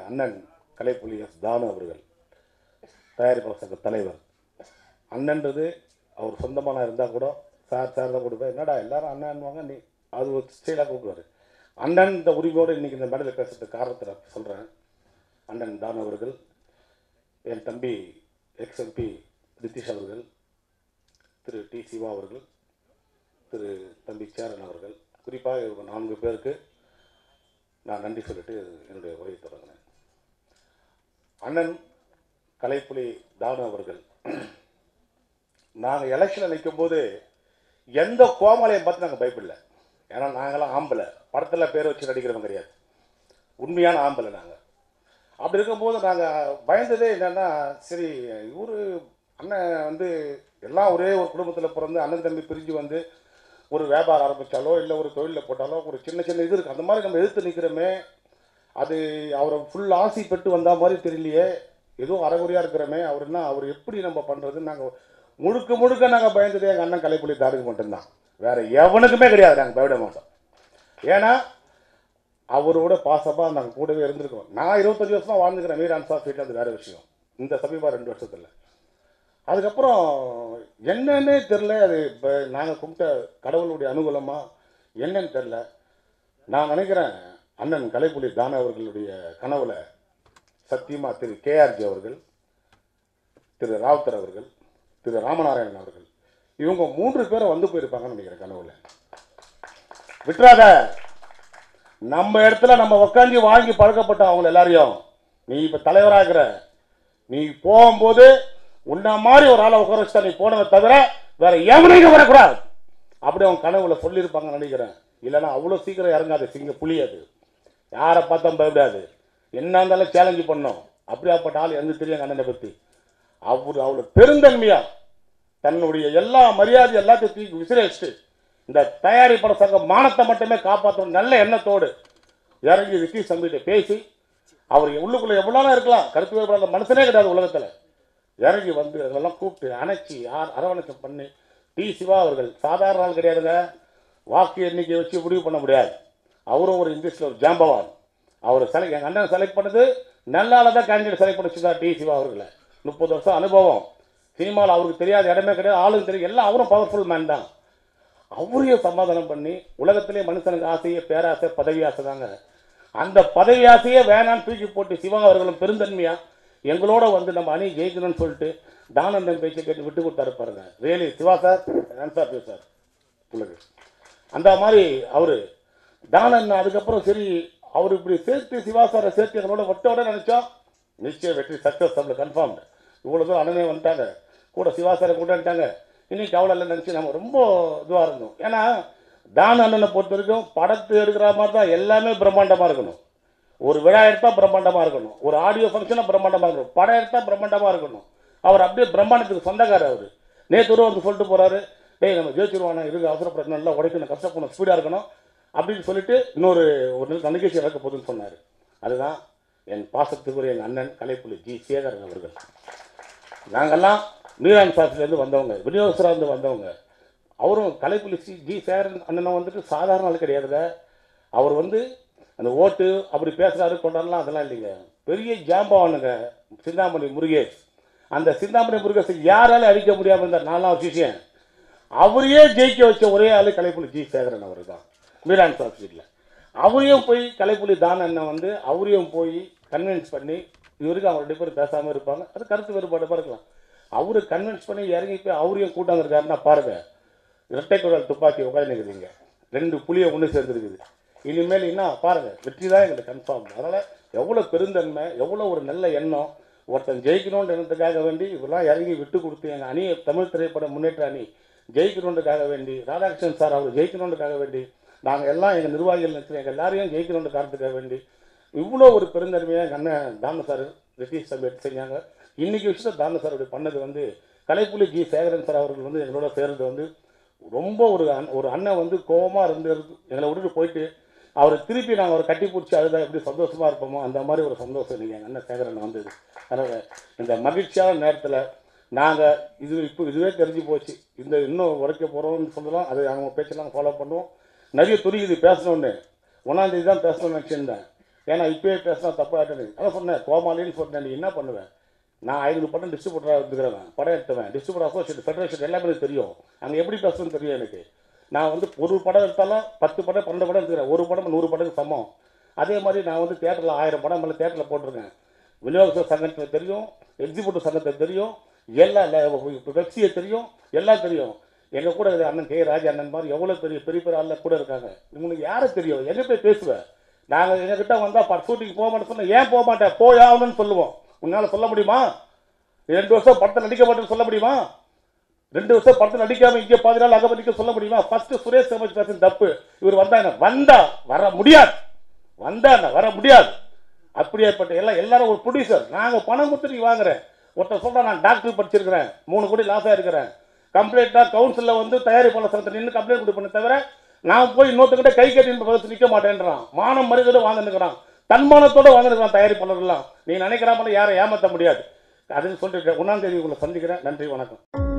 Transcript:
அண்ணன் கலைப்புலி எஸ் தானு அவர்கள் தயாரிப்பாளர் சங்க தலைவர் அண்ணன்றது அவர் சொந்தமான இருந்தால் கூட சார் சார் தான் கொடுப்பேன் என்னடா எல்லாரும் அண்ணன்வாங்க நீ அது ஒரு ஸ்டைலாக கூப்பிடுவார் அண்ணன் இந்த உரிமையோடு இன்றைக்கி இந்த மேடையில் பேசுறதுக்கு காரணத்தை நான் சொல்கிறேன் அண்ணன் தானு அவர்கள் என் தம்பி எக்ஸ்எம்பி நிதிஷ் அவர்கள் திரு டி சிவா அவர்கள் திரு தம்பி சேரன் அவர்கள் குறிப்பாக இவங்க நான்கு பேருக்கு நான் நன்றி சொல்லிட்டு என்னுடைய உரையை தொடங்கினேன் அண்ணன் கலைப்புலி தானு அவர்கள் நாங்கள் எலெக்ஷனில் நிற்கும்போது எந்த கோமாளையும் பார்த்து நாங்கள் பயப்படல ஏன்னா நாங்களாம் ஆம்பளை படத்தில் பேர் வச்சு நடிக்கிறவங்க கிடையாது உண்மையான ஆம்பளை நாங்கள் அப்படி இருக்கும்போது நாங்கள் பயந்ததே என்னன்னா சரி இவர் அண்ணன் வந்து எல்லாம் ஒரே ஒரு குடும்பத்தில் பிறந்து அண்ணன் தம்பி பிரிஞ்சு வந்து ஒரு வியாபாரம் ஆரம்பித்தாலோ இல்லை ஒரு தொழிலில் போட்டாலோ ஒரு சின்ன சின்ன இது இருக்குது அந்த மாதிரி நம்ம எதிர்த்து நிற்கிறோமே அது அவரை ஃபுல் ஆசை பெற்று வந்த மாதிரி தெரியலையே ஏதோ அறகுறையாக இருக்கிறோமே அவர் என்ன அவர் எப்படி நம்ம பண்ணுறதுன்னு நாங்கள் முழுக்க முழுக்க நாங்கள் பயந்ததே எங்கள் அண்ணன் கலைப்புலி தாருக்கு மட்டும்தான் வேற எவனுக்குமே கிடையாது நாங்கள் பயப்பட மாட்டோம் ஏன்னா அவரோட பாசமாக நாங்கள் கூடவே இருந்திருக்கோம் நான் இருபத்தஞ்சி வருஷமா வாழ்ந்துக்கிறேன் மீர் அன்சா ஃபீல்டு அது வேறு விஷயம் இந்த சமீபம் ரெண்டு வருஷத்தில் அதுக்கப்புறம் என்னன்னே தெரில அது இப்போ நாங்கள் கும்பிட்ட கடவுளுடைய அனுகூலமா என்னன்னு தெரில நான் நினைக்கிறேன் அண்ணன் கலைப்புலி தான அவர்களுடைய கனவுல சத்தியமா திரு கேஆர்ஜி அவர்கள் திரு ராவுத்தர் அவர்கள் திரு ராமநாராயணன் அவர்கள் இவங்க மூன்று பேரும் வந்து போயிருப்பாங்கன்னு நினைக்கிறேன் கனவுல விட்டுறாத நம்ம இடத்துல நம்ம உக்காந்து வாங்கி பழக்கப்பட்ட அவங்க எல்லாரையும் நீ இப்போ தலைவராகிற நீ போகும்போது உன்ன மாதிரி ஒரு ஆளை உட்கார வச்சுட்டா நீ போனதை தவிர வேற எவனையும் வரக்கூடாது அப்படி அவன் கனவுல சொல்லியிருப்பாங்கன்னு நினைக்கிறேன் இல்லைன்னா அவ்வளோ சீக்கிரம் இறங்காது சிங்க புலி அது யாரை பார்த்தா பயப்படாது என்ன இருந்தாலும் சேலஞ்சு பண்ணோம் அப்படியாப்பட்ட ஆள் எனக்கு தெரியும் அண்ணனை பற்றி அவர் அவ்வளோ பெருந்தன்மையா தன்னுடைய எல்லா மரியாதை எல்லாத்தையும் தூக்கி விசிரடிச்சுட்டு இந்த தயாரிப்பாளர் சங்க மானத்தை மட்டுமே காப்பாற்றணும் நல்ல எண்ணத்தோடு இறங்கி விக்கி சம்பிட்ட பேசி அவர் உள்ளுக்குள்ள எவ்வளோ இருக்கலாம் கருத்து வேறுபாடு மனுஷனே கிடையாது உலகத்தில் இறங்கி வந்து அதெல்லாம் கூப்பிட்டு அணைச்சி யார் அரவணைச்சம் பண்ணி டி சிவா அவர்கள் சாதாரண ஆள் கிடையாதுங்க வாக்கு எண்ணிக்கை வச்சு முடிவு பண்ண முடியாது அவரும் ஒரு இங்கிலீஷில் ஒரு ஜாம்பவான் அவர் செலக்ட் எங்கள் அண்ணன் செலக்ட் பண்ணது நல்லால தான் கேண்டிடேட் செலக்ட் பண்ணி வச்சுருந்தா டி சிவா அவர்களை முப்பது வருஷம் அனுபவம் சினிமாவில் அவருக்கு தெரியாத இடமே கிடையாது ஆளுக்கு தெரியும் எல்லாம் அவரும் பவர்ஃபுல் மேன் தான் அவரையும் சமாதானம் பண்ணி உலகத்திலே மனுஷனுக்கு ஆசையே பேராசை பதவி ஆசை தாங்க அந்த பதவி ஆசையே வேணான்னு தூக்கி போட்டு சிவா அவர்களும் பெருந்தன்மையா எங்களோட வந்து நம்ம அணி ஜெயிக்கணும்னு சொல்லிட்டு தானந்தன் பேச்சை கேட்டு விட்டு கொடுத்தாரு பாருங்க really Siva sir sir sir உங்களுக்கு அந்த மாதிரி அவரு தானன் அதுக்கப்புறம் சரி அவர் இப்படி சேர்த்து சிவா சாரை சேர்த்து எங்களோட ஒட்டோட நினைச்சோம் நிச்சயம் வெற்றி சக்ஸஸ் நம்மளை கன்ஃபார்ம் இவ்வளோ தூரம் அண்ணனே வந்துட்டாங்க கூட சிவா சாரை கூட வந்துட்டாங்க இன்னைக்கு அவ்வளோ இல்லை நினச்சி நம்ம ரொம்ப இதுவாக இருந்தோம் ஏன்னா தான அண்ணனை பொறுத்த வரைக்கும் படத்தை எடுக்கிற மாதிரி தான் எல்லாமே பிரம்மாண்டமாக இருக்கணும் ஒரு விழா எடுத்தால் பிரம்மாண்டமாக இருக்கணும் ஒரு ஆடியோ ஃபங்க்ஷனாக பிரம்மாண்டமாக இருக்கணும் படம் எடுத்தால் பிரம்மாண்டமாக இருக்கணும் அவர் அப்படியே பிரம்மாண்டத்துக்கு சொந்தக்காரர் அவர் நேற்று ஒரு வந்து சொல்லிட்டு போகிறாரு டேய் நம்ம ஜெயிச்சிருவானா இருக்கு அவசரப்பட நல்லா உடைக்கணும் கஷ்டப்படணும் ஸ்பீடாக இருக்கணும் அப்படின்னு சொல்லிட்டு இன்னொரு ஒரு நாள் நிகழ்ச்சி நடக்க போகுதுன்னு சொன்னார் அதுதான் என் பாசத்துக்குரிய என் அண்ணன் கலைப்புலி ஜி சேகரன் அவர்கள் நாங்கெல்லாம் மீரான் சாஸ்திரிலேருந்து வந்தவங்க விநியோகஸ்தராக வந்தவங்க அவரும் கலைப்புலி சி ஜி சேகரன் அண்ணனும் வந்துட்டு சாதாரண ஆள் கிடையாதுங்க அவர் வந்து அந்த ஓட்டு அப்படி பேசுகிறாரு கொண்டாடலாம் அதெல்லாம் இல்லைங்க பெரிய ஜாம்பவானுங்க சிந்தாமணி முருகேஷ் அந்த சிந்தாமணி முருகேஷை யாராலும் அழிக்க முடியாமல் இருந்தார் நாலாம் விஷயம் அவரையே ஜெயிக்க வச்ச ஒரே ஆள் கலைப்புலி ஜி சேகரன் அவர் தான் மீரான் சாஸ்திரியில் அவரையும் போய் கலைப்புலி தான் அண்ணன் வந்து அவரையும் போய் கன்வின்ஸ் பண்ணி இது வரைக்கும் அவங்க ரெண்டு பேரும் பேசாமல் இருப்பாங்க அது கருத்து வேறுபாடு இருக்கலாம் அவரு கன்வின்ஸ் பண்ணி இறங்கி போய் அவரையும் கூட்டாங்க இருக்காருன்னா பாருங்க இரட்டை குரல் துப்பாக்கி உட்காந்துருக்குறீங்க ரெண்டு புளியை ஒன்று சேர்ந்துருக்குது இனிமேல் என்ன பாருங்க வெற்றி தான் எங்களுக்கு கன்ஃபார்ம் அதனால் எவ்வளோ பெருந்தன்மை எவ்வளோ ஒரு நல்ல எண்ணம் ஒருத்தன் ஜெயிக்கணுன்ற எண்ணத்துக்காக வேண்டி இவரெல்லாம் இறங்கி விட்டு கொடுத்து எங்கள் அணியை தமிழ் திரைப்பட முன்னேற்ற அணி ஜெயிக்கணுன்றதுக்காக வேண்டி ராதாகிருஷ்ணன் சார் அவர் ஜெயிக்கணுன்றதுக்காக வேண்டி நாங்கள் எல்லாம் எங்கள் நிர்வாகிகள் நிற்கிற எங்கள் எல்லாரையும் ஜெயிக்கணுன்ற காரணத்துக்காக வேண்டி இவ்வளோ ஒரு பெருந்தன்மையாக எங்கள் அண்ணன் தாம சார் ரித்தீஷ் சார் எடுத்து செஞ்சாங்க இன்னைக்கு விஷயத்தை தாம சார் அப்படி பண்ணது வந்து கலைப்புலி ஜி சேகரன் சார் அவர்கள் வந்து எங்களோட சேர்ந்து வந்து ரொம்ப ஒரு அண்ண- ஒரு அண்ணன் வந்து கோபமாக இருந்து இருக்கு- எங்களை விட்டுட்டு போயிட்டு அவரை திருப்பி நாங்கள் அவரை கட்டி பிடிச்சி அதுதான் எப்படி சந்தோஷமாக இருப்போமோ அந்த மாதிரி ஒரு சந்தோஷம் நீங்கள் எங்கள் அண்ணன் சேகரன் வந்தது அதனால் இந்த மகிழ்ச்சியான நேரத்தில் நாங்கள் இது இப்போ இதுவே தெரிஞ்சு போச்சு இந்த இன்னும் உடைக்க போகிறோம்னு சொல்லலாம் அது அவங்க பேச்செல்லாம் ஃபாலோ பண்ணுவோம் நிறைய துணிக்குது பேசணுன்னு ஒன்றாந்தேதி தான் பேசணும்னு நினச்சிருந்தேன் ஏன்னா இப்பயே பேசினா தப்பாகிட்டது அதான் சொன்னேன் கோமாளின்னு சொன்னேன் நீ என்ன பண்ணுவேன் நான் ஐநூறு படம் டிஸ்ட்ரிபியூட்டராக இருந்துக்கிறவன் படம் எடுத்தவன் டிஸ்ட்ரிபியூட்டர் அசோசியேட் ஃபெடரேஷன் எல்லாமே எனக்கு தெரியும் அங்கே எப்படி பேசணும்னு தெரியும் எனக்கு நான் வந்து ஒரு படம் எடுத்தாலும் பத்து படம் பன்னெண்டு படம் எடுத்துக்கிறேன் ஒரு படம் நூறு படத்துக்கு சமம் அதே மாதிரி நான் வந்து தேட்டரில் ஆயிரம் படம் மேலே தேட்டரில் போட்டிருக்கேன் விநியோகஸ்தர் சங்கத்தை தெரியும் எக்ஸிக்யூட்டிவ் சங்கத்தை தெரியும் எல்லா வெப்சியை தெரியும் எல்லாம் தெரியும் எங்கள் கூட இருக்கிற அண்ணன் கே ராஜா அண்ணன் மாதிரி எவ்வளோ பெரிய பெரிய பெரிய ஆளில் கூட இருக்காங்க உங்களுக்கு யாரை தெரியும் எங்கே போய் பேசுவேன் நாங்கள் எங்ககிட்ட வந்தால் ஷூட்டிங் போக மாட்டேன் சொன்னால் ஏன் போக மாட்டேன் போய் ஆகணும்னு சொல்லுவோம் உன்னால் சொல்ல முடியுமா ரெண்டு வருஷம் படத்தை நடிக்க மாட்டேன்னு சொல்ல முடியுமா ரெண்டு வருஷம் படத்தை நடிக்காம இங்கே பாதி நாள் அங்கே நடிக்க சொல்ல முடியுமா ஃபர்ஸ்ட் சுரேஷ் சமஜ் பேசுறது தப்பு இவர் வந்தாங்க வந்தா வர முடியாது வந்தாங்க வர முடியாது அப்படியேப்பட்ட எல்லாம் எல்லாரும் ஒரு ப்ரொடியூசர் நாங்கள் பணம் கொடுத்து நீ வாங்குறேன் ஒருத்தர் சொல்கிறேன் நான் டாக்டர் படிச்சிருக்கிறேன் மூணு கோடி லாஸாக இருக்கிறேன் கம்ப்ளைண்ட்டாக கவுன்சிலில் வந்து தயாரிப்பாளர் சங்கத்தில் நின்று கம்ப்ளைண்ட் கொடுப்பேன் தவிர நான் போய் இன்னொருத்தங்கிட்ட கை கட்டி பதில் நிற்க மாட்டேன்றான் மானம் மரியாதை வாங்கினுக்கிறான் தன்மானத்தோட வாங்கினுக்கிறான் தயாரிப்பாளர்லாம் நீ நினைக்கிற மாதிரி யாரை ஏமாற்ற முடியாது அதுன்னு சொல்லிட்டு ஒன்றாம் தேதி உங்களை சந்திக்கிறேன் நன்றி வணக்கம்